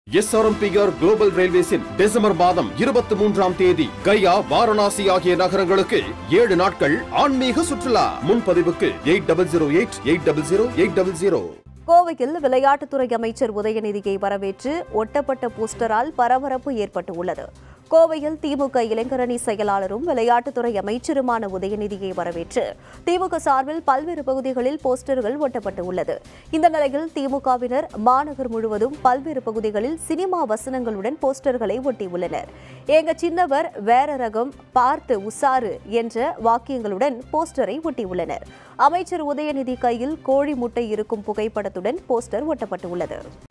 SRMPR global ரயில்வேஸின் December மாதம் இருபத்தி மூன்றாம் தேதி கயா வாரணாசி ஆகிய நகரங்களுக்கு ஏழு நாட்கள் ஆன்மீக சுற்றுலா முன்பதிவுக்கு eight double zero eight eight double zero eight double zero கோவையில் விளையாட்டுத்துறை அமைச்சர் உதயநிதியை வரவேற்று ஒட்டப்பட்ட போஸ்டரால் பரபரப்பு ஏற்பட்டு உள்ளது கோவையில் திமுக இளைஞரணி செயலாளரும் விளையாட்டுத்துறை அமைச்சருமான உதயநிதியை வரவேற்று திமுக சார்பில் பல்வேறு பகுதிகளில் போஸ்டர்கள் ஒட்டப்பட்டு உள்ளது இந்த நிலையில் திமுகவினர் மாநகர் முழுவதும் பல்வேறு பகுதிகளில் சினிமா வசனங்களுடன் போஸ்டர்களை ஒட்டியுள்ளனர் எங்க சின்னவர் வேற ரகம் பார்த்து உசாரு என்ற வாக்கியங்களுடன் போஸ்டரை ஒட்டியுள்ளனர் அமைச்சர் உதயநிதி கையில் கோழி முட்டை இருக்கும் புகைப்படத்துடன் போஸ்டர் ஒட்டப்பட்டுள்ளது